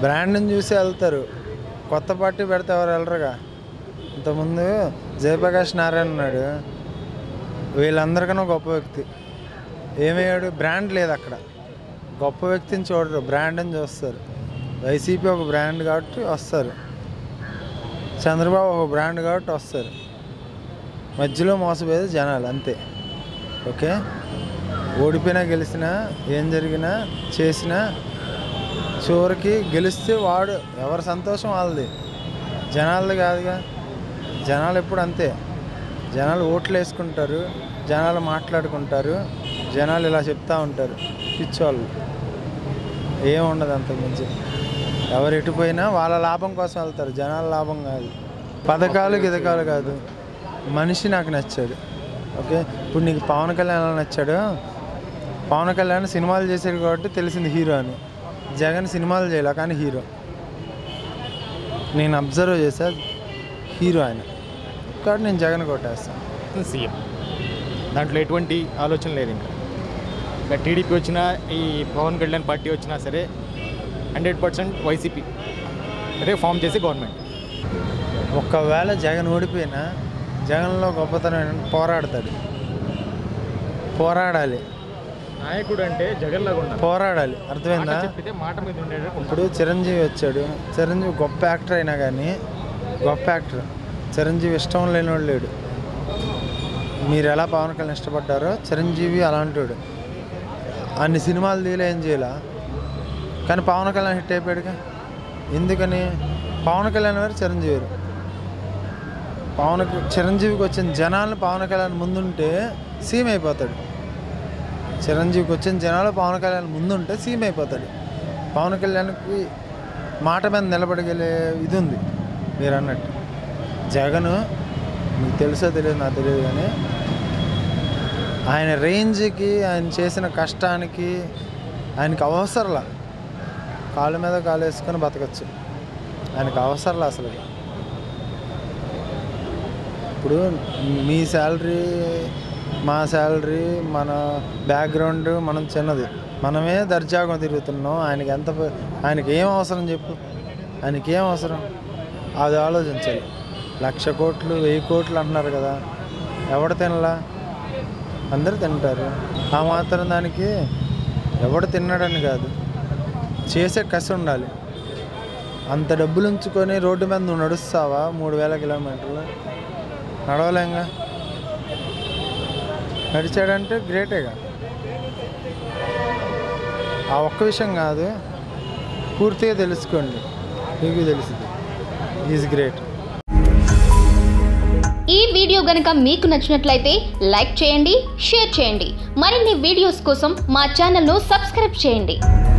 బ్రాండ్ని చూసి వెళ్తారు కొత్త పార్టీ పెడితే ఎవరు వెళ్ళరుగా ఇంతకుముందు జయప్రకాష్ నారాయణ ఉన్నాడు వీళ్ళందరికన్నా గొప్ప వ్యక్తి ఏమయ్యాడు బ్రాండ్ లేదు అక్కడ గొప్ప వ్యక్తిని చూడరు బ్రాండ్ అని చూస్తారు వైసీపీ ఒక బ్రాండ్ కాబట్టి వస్తారు చంద్రబాబు ఒక బ్రాండ్ కాబట్టి వస్తారు మధ్యలో మోసపోయేది జనాలు అంతే ఓకే ఓడిపోయినా గెలిచినా ఏం జరిగినా చేసినా చివరికి గెలిస్తే వాడు ఎవరి సంతోషం వాళ్ళది జనాలది కాదుగా జనాలు ఎప్పుడు అంతే జనాలు ఓట్లు వేసుకుంటారు జనాలు మాట్లాడుకుంటారు జనాలు ఇలా చెప్తా ఉంటారు పిచ్చోళ్ళు ఏముండదు అంత మించి ఎవరు ఎటుపోయినా వాళ్ళ లాభం కోసం వెళ్తారు జనాల లాభం కాదు పథకాలు గిదకాలు కాదు మనిషి నాకు నచ్చాడు ఓకే ఇప్పుడు నీకు పవన్ కళ్యాణ్ ఎలా నచ్చాడు పవన్ కళ్యాణ్ సినిమాలు చేశాడు కాబట్టి తెలిసింది హీరో అని జగన్ సినిమాలు చేయలే కానీ హీరో నేను అబ్జర్వ్ చేసా హీరో ఆయన కాబట్టి నేను జగన్ కొట్టేస్తాను సీఎం దాంట్లో ఎటువంటి ఆలోచన లేదు ఇంకా ఇంకా టీడీపీ వచ్చినా ఈ పవన్ కళ్యాణ్ పార్టీ వచ్చినా సరే హండ్రెడ్ పర్సెంట్ వైసీపీ అదే ఫామ్ చేసి గవర్నమెంట్ ఒకవేళ జగన్ ఓడిపోయినా జగన్లో గొప్పతనం ఏంటంటే పోరాడతాడు పోరాడాలి నాయకుడు అంటే జగన్ లాగా ఉండాలి పోరాడాలి అర్థమైందా మాట చెప్పితే మాట మీద ఉండేటట్టు ఉండాలి. ఇప్పుడు చిరంజీవి వచ్చాడు చిరంజీవి గొప్ప యాక్టర్ అయినా కానీ గొప్ప యాక్టర్ చిరంజీవి ఇష్టం లేనివాడు లేడు మీరు ఎలా పవన్ కళ్యాణ్ ఇష్టపడ్డారో చిరంజీవి అలాంటి వాడు అన్ని సినిమాలు తీయలే ఏం చేయాల కానీ పవన్ కళ్యాణ్ హిట్ అయిపోయాడుగా ఎందుకని పవన్ కళ్యాణ్ వేరు చిరంజీవి వేరు పవన్ చిరంజీవికి వచ్చిన జనాలను పవన్ కళ్యాణ్ ముందుంటే సీమ్ అయిపోతాడు చిరంజీవికి వచ్చిన జనాలు పవన్ కళ్యాణ్ ముందుంటే సీమ్ అయిపోతాడు పవన్ కళ్యాణ్కి మాట మీద నిలబడగలే ఇది ఉంది మీరు అన్నట్టు జగన్ మీకు తెలుసో తెలియదు నాకు తెలియదు కానీ ఆయన రేంజ్కి ఆయన చేసిన కష్టానికి ఆయనకి అవసరంలా కాళ్ళ మీద కాలు వేసుకొని బతకచ్చు ఆయనకు అవసరంలా అసలు ఇప్పుడు మీ శాలరీ మా శాలరీ మన బ్యాక్గ్రౌండ్ మనం చిన్నది మనమే దర్జాగా తిరుగుతున్నాం ఆయనకి ఎంత ప- ఆయనకి ఏం అవసరం చెప్పు ఆయనకి ఏం అవసరం అది ఆలోచించాలి లక్ష కోట్లు వెయ్యి కోట్లు అంటున్నారు కదా ఎవడు తినలా అందరూ తింటారు ఆ మాత్రం దానికి ఎవడు తిన్నాడని కాదు చేసే కసి ఉండాలి అంత డబ్బులు ఉంచుకొని రోడ్డు మీద నువ్వు నడుస్తావా మూడు వేల కిలోమీటర్లు నడవలేంగా నడిచాడంటే గ్రేటేగా ఆ ఒక్క విషయం కాదు పూర్తిగా తెలుసుకోండి మీకు తెలుస్తుంది ఈజ్ గ్రేట్ ఈ వీడియో గనుక మీకు నచ్చినట్లయితే లైక్ చేయండి షేర్ చేయండి మరిన్ని వీడియోస్ కోసం మా ఛానల్ను సబ్స్క్రైబ్ చేయండి